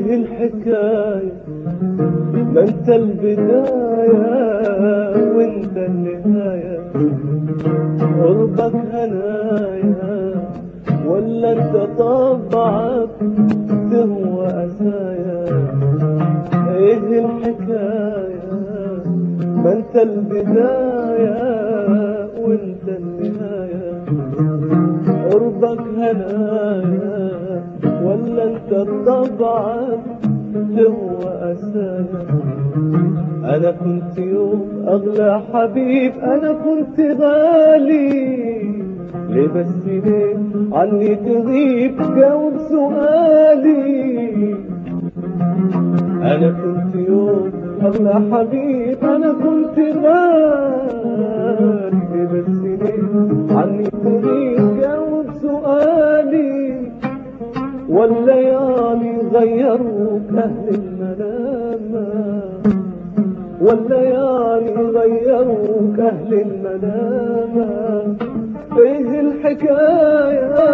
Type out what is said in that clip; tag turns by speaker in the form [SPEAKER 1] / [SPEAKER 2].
[SPEAKER 1] ايه الحكاية ما انت البداية وانت النهاية قربك هنايا ولا انت طبعك تهوى أسايا ايه الحكاية ما انت البداية وانت النهاية قربك هنايا ولا انت طبعك تهوى أسايا أنا كنت يوم أغلى حبيب أنا كنت غالي ليه بس ليه عني تغيب جاوب سؤالي أنا كنت يوم أغلى حبيب أنا كنت غالي ليه بس ليه عني تغيب جاوب سؤالي والليالي غيروك أهل المنامة والليالي غيروك أهل المنامة ايه الحكاية